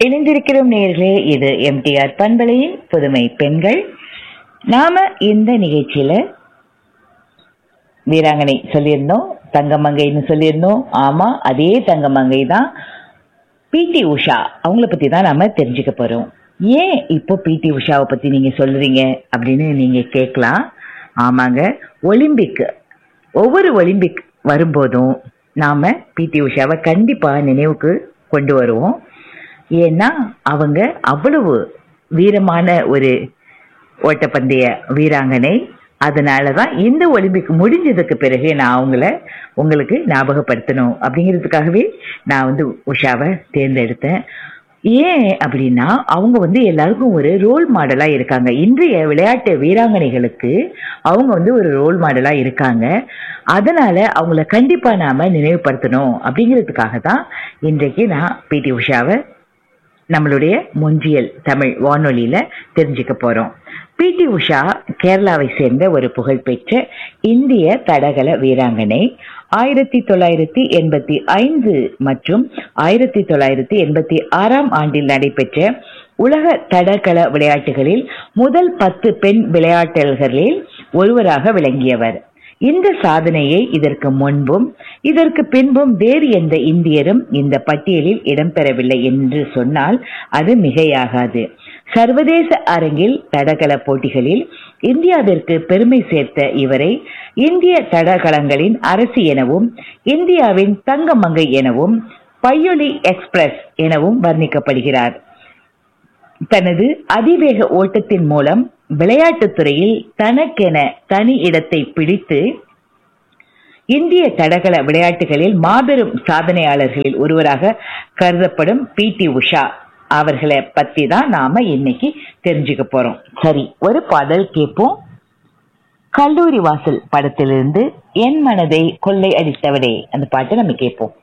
இணைந்திருக்கிறோம் நேர்களே இது எம்டிஆர் பண்பலையின் புதுமை பெண்கள் நாம இந்த நிகழ்ச்சியில வீராங்கனை சொல்லியிருந்தோம் தங்கமங்கைன்னு சொல்லியிருந்தோம் ஆமா அதே தங்கமங்கை தான் பிடி உஷா அவங்கள பத்தி தான் நாம தெரிஞ்சுக்க போறோம் ஏன் இப்போ பிடி உஷாவை பத்தி நீங்க சொல்றீங்க அப்படின்னு நீங்க கேட்கலாம் ஆமாங்க ஒலிம்பிக் ஒவ்வொரு ஒலிம்பிக் வரும்போதும் நாம பிடி உஷாவை கண்டிப்பா நினைவுக்கு கொண்டு வருவோம் ஏன்னா அவங்க அவ்வளவு வீரமான ஒரு ஓட்டப்பந்தய வீராங்கனை அதனால தான் இந்த ஒலிம்பிக் முடிஞ்சதுக்கு பிறகு நான் அவங்கள உங்களுக்கு ஞாபகப்படுத்தணும் அப்படிங்கிறதுக்காகவே நான் வந்து உஷாவை தேர்ந்தெடுத்தேன் ஏன் அப்படின்னா அவங்க வந்து எல்லாருக்கும் ஒரு ரோல் மாடலா இருக்காங்க இன்றைய விளையாட்டு வீராங்கனைகளுக்கு அவங்க வந்து ஒரு ரோல் மாடலா இருக்காங்க அதனால அவங்கள கண்டிப்பா நாம நினைவுபடுத்தணும் அப்படிங்கிறதுக்காக தான் இன்றைக்கு நான் பிடி உஷாவை நம்மளுடைய முஞ்சியல் தமிழ் வானொலியில தெரிஞ்சுக்க போறோம் பிடி உஷா கேரளாவை சேர்ந்த ஒரு புகழ்பெற்ற இந்திய தடகள வீராங்கனை ஆயிரத்தி தொள்ளாயிரத்தி எண்பத்தி ஐந்து மற்றும் ஆயிரத்தி தொள்ளாயிரத்தி எண்பத்தி ஆறாம் ஆண்டில் நடைபெற்ற உலக தடகள விளையாட்டுகளில் முதல் பத்து பெண் விளையாட்டல்களில் ஒருவராக விளங்கியவர் இந்த சாதனையை இதற்கு முன்பும் இதற்கு பின்பும் வேறு எந்த இந்தியரும் இந்த பட்டியலில் இடம்பெறவில்லை என்று சொன்னால் அது மிகையாகாது சர்வதேச அரங்கில் தடகள போட்டிகளில் இந்தியாவிற்கு பெருமை சேர்த்த இவரை இந்திய தடகளங்களின் அரசி எனவும் இந்தியாவின் தங்கமங்கை எனவும் பையொலி எக்ஸ்பிரஸ் எனவும் வர்ணிக்கப்படுகிறார் தனது அதிவேக ஓட்டத்தின் மூலம் விளையாட்டுத் துறையில் தனக்கென தனி இடத்தை பிடித்து இந்திய தடகள விளையாட்டுகளில் மாபெரும் சாதனையாளர்களில் ஒருவராக கருதப்படும் பி டி உஷா அவர்களை பத்தி தான் நாம இன்னைக்கு தெரிஞ்சுக்க போறோம் சரி ஒரு பாடல் கேட்போம் கல்லூரி வாசல் படத்திலிருந்து என் மனதை கொள்ளை அடித்தவடே அந்த பாட்டை நம்ம கேட்போம்